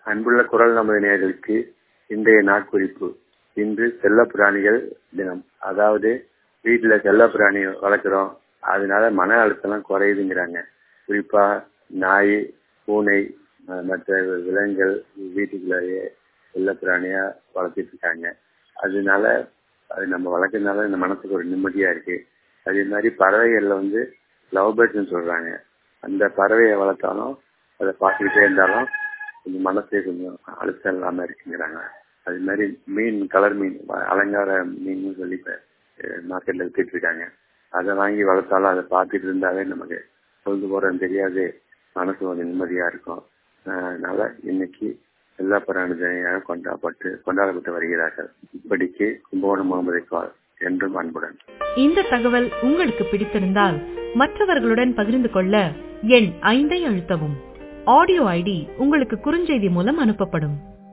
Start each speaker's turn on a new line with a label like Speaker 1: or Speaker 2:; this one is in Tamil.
Speaker 1: அன்புள்ள குரல் நமது நேர்களுக்கு இன்றைய நாட்குறிப்பு இன்று செல்ல பிராணிகள் தினம் அதாவது வீட்டுல செல்ல பிராணி வளர்க்குறோம் அதனால மன அழுத்தம்லாம் குறையுதுங்கிறாங்க குறிப்பா நாய் பூனை அஹ் மற்ற விலங்குகள் வீட்டுக்குள்ளேயே செல்ல பிராணியா வளர்த்துட்டு இருக்காங்க அதனால அது நம்ம வளர்க்கறதுனால இந்த மனசுக்கு ஒரு நிம்மதியா இருக்கு அதே மாதிரி பறவைகள்ல வந்து லவ் பேர்ட்ஸ்னு சொல்றாங்க அந்த பறவையை வளர்த்தாலும் அதை பார்த்துக்கிட்டே இருந்தாலும் கொஞ்சம் மனசே கொஞ்சம் அழுத்தம் இல்லாம இருக்குங்கிறாங்க அது மாதிரி மீன் கலர் மீன் அலங்கார மீன் சொல்லி இப்ப மார்க்கெட்ல வித்துட்டு இருக்காங்க அதை வாங்கி வளர்த்தாலும் அதை பார்த்துட்டு இருந்தாலே நமக்கு பொழுது போறது தெரியாது மனசு கொஞ்சம் நிம்மதியா இருக்கும் அதனால இன்னைக்கு எல்லா பிராணி தினையாக கொண்டாடப்பட்டு கொண்டாடப்பட்டு வருகிறார்கள் இப்படிக்கு கும்பகோணம் முகமது இக்பால் என்றும் அன்புடன்
Speaker 2: இந்த தகவல் உங்களுக்கு பிடித்திருந்தால் மற்றவர்களுடன் பகிர்ந்து கொள்ள எண் ஐந்தை அழுத்தவும் ஆடியோ ஐடி உங்களுக்கு குறுஞ்செய்தி மூலம் அனுப்பப்படும்